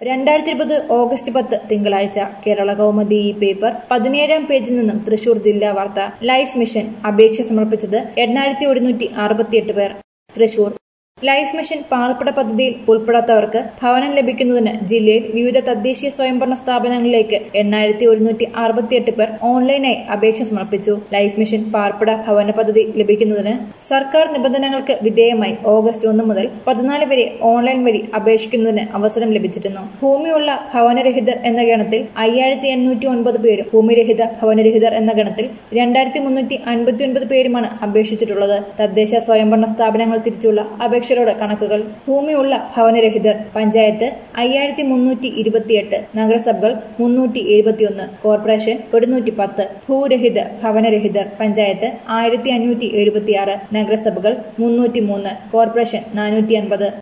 രണ്ടായിരത്തി ഇരുപത് ഓഗസ്റ്റ് പത്ത് തിങ്കളാഴ്ച കേരള കൗമുദി ഈ പേപ്പർ പതിനേഴാം പേജിൽ നിന്നും തൃശൂർ ജില്ലാ വാർത്ത ലൈഫ് മിഷൻ അപേക്ഷ സമർപ്പിച്ചത് എണ്ണായിരത്തി ഒരുന്നൂറ്റി അറുപത്തിയെട്ട് പേർ തൃശൂർ ലൈഫ് മിഷൻ പാർപ്പിട പദ്ധതിയിൽ ഉൾപ്പെടാത്തവർക്ക് ഭവനം ലഭിക്കുന്നതിന് ജില്ലയിൽ വിവിധ തദ്ദേശീയ സ്വയംഭരണ സ്ഥാപനങ്ങളിലേക്ക് എണ്ണായിരത്തി ഒരുന്നൂറ്റി അറുപത്തിയെട്ട് പേർ ഓൺലൈനായി അപേക്ഷ സമർപ്പിച്ചു ലൈഫ് മിഷൻ പാർപ്പിട ഭവന പദ്ധതി ലഭിക്കുന്നതിന് സർക്കാർ നിബന്ധനകൾക്ക് വിധേയമായി ഓഗസ്റ്റ് ഒന്ന് മുതൽ പതിനാല് വരെ ഓൺലൈൻ വഴി അപേക്ഷിക്കുന്നതിന് അവസരം ലഭിച്ചിരുന്നു ഭൂമിയുള്ള ഭവനരഹിതർ എന്ന ഗണത്തിൽ അയ്യായിരത്തി എണ്ണൂറ്റി ഒൻപത് പേരും ഭൂമിരഹിത ഭവനരഹിതർ എന്ന ഗണത്തിൽ രണ്ടായിരത്തി മുന്നൂറ്റി അൻപത്തി ഒൻപത് പേരുമാണ് അപേക്ഷിച്ചിട്ടുള്ളത് തദ്ദേശ സ്വയംഭരണ സ്ഥാപനങ്ങൾ തിരിച്ചുള്ള അപേക്ഷകളുടെ കണക്കുകൾ ഭൂമിയുള്ള ഭവനരഹിതർ പഞ്ചായത്ത് അയ്യായിരത്തി മുന്നൂറ്റി ഇരുപത്തിയെട്ട് നഗരസഭകൾ മുന്നൂറ്റി എഴുപത്തിയൊന്ന് കോർപ്പറേഷൻ ഒരുന്നൂറ്റി പത്ത് ഭൂരഹിത ഭവനരഹിതർ പഞ്ചായത്ത് ആയിരത്തി അഞ്ഞൂറ്റി എഴുപത്തിയാറ് നഗരസഭകൾ മുന്നൂറ്റി മൂന്ന് കോർപ്പറേഷൻ നാനൂറ്റി അൻപത്